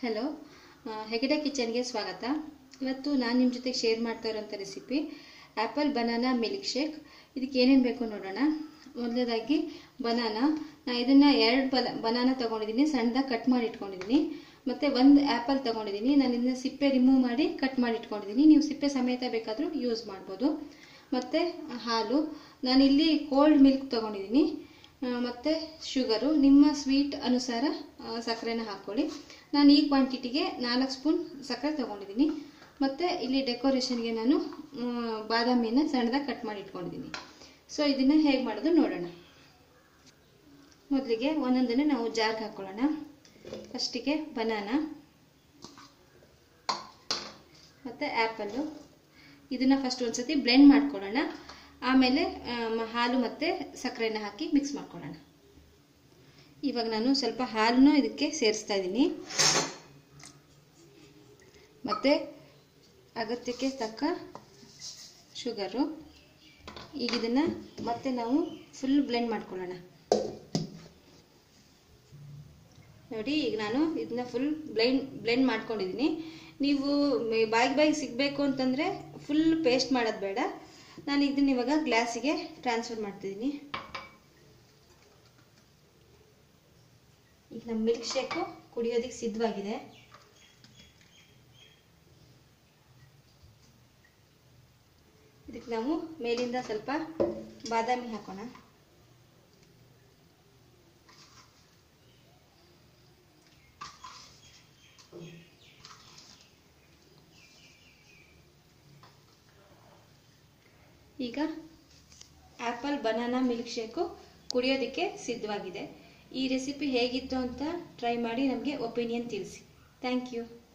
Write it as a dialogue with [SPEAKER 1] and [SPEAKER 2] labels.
[SPEAKER 1] hello Hegde ಕಿಚನ್ಗೆ ಸ್ವಾಗತ ಇವತ್ತು ನಾನು ನಿಮ್ಮ ಜೊತೆಗೆ ಶೇರ್ ಮಾಡ್ತಾ ಇರೋಂಥ recipe apple banana milkshake ಇದಕ್ಕೆ ಏನೇನು ಬೇಕು ನೋಡೋಣ ಮೊದಲನೇದಾಗಿ ಬನಾನಾ ನಾನು ಇದನ್ನು ಎರಡು ಬನ ಬನಾನಾ ತೊಗೊಂಡಿದ್ದೀನಿ ಸಣ್ಣದಾಗಿ ಕಟ್ ಮಾಡಿ ಇಟ್ಕೊಂಡಿದ್ದೀನಿ ಮತ್ತು ಒಂದು ಆ್ಯಪಲ್ ತೊಗೊಂಡಿದ್ದೀನಿ ನಾನು ಇದನ್ನ ಸಿಪ್ಪೆ ರಿಮೂವ್ ಮಾಡಿ ಕಟ್ ಮಾಡಿ ಇಟ್ಕೊಂಡಿದ್ದೀನಿ ನೀವು ಸಿಪ್ಪೆ ಸಮೇತ ಬೇಕಾದರೂ ಯೂಸ್ ಮಾಡ್ಬೋದು ಮತ್ತು ಹಾಲು ನಾನಿಲ್ಲಿ ಕೋಲ್ಡ್ ಮಿಲ್ಕ್ ತೊಗೊಂಡಿದ್ದೀನಿ ಮತ್ತು ಶುಗರು ನಿಮ್ಮ ಸ್ವೀಟ್ ಅನುಸಾರ ಆ, ಸಕ್ಕರೆನ ಹಾಕ್ಕೊಳ್ಳಿ ನಾನು ಈ ಕ್ವಾಂಟಿಟಿಗೆ ನಾಲ್ಕು ಸ್ಪೂನ್ ಸಕ್ಕರೆ ತೊಗೊಂಡಿದ್ದೀನಿ ಮತ್ತು ಇಲ್ಲಿ ಡೆಕೋರೇಷನ್ಗೆ ನಾನು ಆ, ಬಾದಾಮಿನ ಸಣ್ಣದಾಗಿ ಕಟ್ ಮಾಡಿ ಇಟ್ಕೊಂಡಿದ್ದೀನಿ ಸೊ ಇದನ್ನು ಹೇಗೆ ಮಾಡೋದು ನೋಡೋಣ ಮೊದಲಿಗೆ ಒಂದೊಂದನ್ನು ನಾವು ಜಾರ್ಗೆ ಹಾಕ್ಕೊಳ್ಳೋಣ ಫಸ್ಟಿಗೆ ಬನಾನಾ ಮತ್ತು ಆ್ಯಪಲ್ಲು ಇದನ್ನು ಫಸ್ಟ್ ಒಂದ್ಸತಿ ಬ್ಲೆಂಡ್ ಮಾಡ್ಕೊಳ್ಳೋಣ ಆಮೇಲೆ ಆಮ್, ಹಾಲು ಮತ್ತು ಸಕ್ಕರೆನ ಹಾಕಿ ಮಿಕ್ಸ್ ಮಾಡ್ಕೊಳ್ಳೋಣ ಇವಾಗ ನಾನು ಸ್ವಲ್ಪ ಹಾಲನ್ನು ಇದಕ್ಕೆ ಸೇರಿಸ್ತಾ ಇದ್ದೀನಿ ಮತ್ತು ಅಗತ್ಯಕ್ಕೆ ತಕ್ಕ ಶುಗರು ಈಗ ಇದನ್ನು ಮತ್ತೆ ನಾವು ಫುಲ್ ಬ್ಲೆಂಡ್ ಮಾಡ್ಕೊಳ್ಳೋಣ ನೋಡಿ ಈಗ ನಾನು ಇದನ್ನ ಫುಲ್ ಬ್ಲೆಂಡ್ ಬ್ಲೆಂಡ್ ಮಾಡ್ಕೊಂಡಿದ್ದೀನಿ ನೀವು ಮೆ- ಬಾಯಿಗೆ ಬಾಯಿಗೆ ಸಿಗಬೇಕು ಅಂತಂದರೆ ಫುಲ್ ಪೇಸ್ಟ್ ಮಾಡೋದು ಬೇಡ ನಾನು ಇದನ್ನ ಇವಾಗ ಗ್ಲಾಸಿಗೆ ಟ್ರಾನ್ಸ್ಫರ್ ಮಾಡ್ತಿದ್ದೀನಿ ಈಗ ನಮ್ಮ ಮಿಲ್ಕ್ ಶೇಕು ಕುಡಿಯೋದಕ್ಕೆ ಸಿದ್ಧವಾಗಿದೆ ಇದಕ್ಕೆ ನಾವು ಮೇಲಿಂದ ಸ್ವಲ್ಪ ಬಾದಾಮಿ ಹಾಕೋಣ ಈಗ ಆ್ಯಪಲ್ ಬನಾನಾ ಮಿಲ್ಕ್ ಶೇಕು ಕುಡಿಯೋದಕ್ಕೆ ಸಿದ್ಧವಾಗಿದೆ ಈ ರೆಸಿಪಿ ಹೇಗಿತ್ತು ಅಂತ ಟ್ರೈ ಮಾಡಿ ನಮಗೆ ಒಪಿನಿಯನ್ ತಿಳಿಸಿ ಥ್ಯಾಂಕ್ ಯು